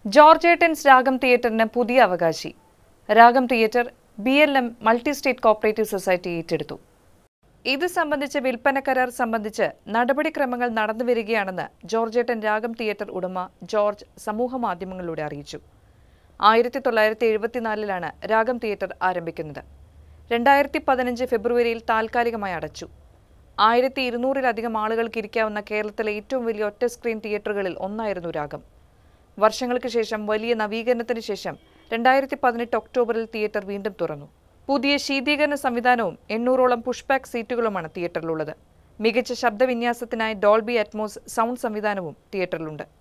ജോർജേട്ടൻസ് രാഗം തിയേറ്ററിന് പുതിയ അവകാശി Ragam theatre B L M multi state cooperative society ഏറ്റെടുത്തു ഇത് സംബന്ധിച്ച് വിൽപ്പന കരാർ സംബന്ധിച്ച് നടപടിക്രമങ്ങൾ നടന്നുവരികയാണെന്ന് ജോർജേട്ടൻ രാഗം തിയേറ്റർ ഉടമ ജോർജ് സമൂഹമാധ്യമങ്ങളിലൂടെ അറിയിച്ചു ആയിരത്തി തൊള്ളായിരത്തി എഴുപത്തിനാലിലാണ് രാഗം തിയേറ്റർ ആരംഭിക്കുന്നത് രണ്ടായിരത്തി പതിനഞ്ച് ഫെബ്രുവരിയിൽ താൽക്കാലികമായി അടച്ചു ആയിരത്തി ഇരുന്നൂറിലധികം ആളുകൾക്ക് ഇരിക്കാവുന്ന കേരളത്തിലെ ഏറ്റവും വലിയ ഒറ്റ സ്ക്രീൻ തിയേറ്ററുകളിൽ ഒന്നായിരുന്നു രാഗം വർഷങ്ങൾക്ക് ശേഷം വലിയ നവീകരണത്തിന് ശേഷം രണ്ടായിരത്തി പതിനെട്ട് ഒക്ടോബറിൽ തിയേറ്റർ വീണ്ടും തുറന്നു പുതിയ ശീതീകരണ സംവിധാനവും എണ്ണൂറോളം പുഷ്ബാക്ക് സീറ്റുകളുമാണ് തിയേറ്ററിലുള്ളത് മികച്ച ശബ്ദവിന്യാസത്തിനായി ഡോൾബി അറ്റ്മോസ് സൗണ്ട് സംവിധാനവും തിയേറ്ററിലുണ്ട്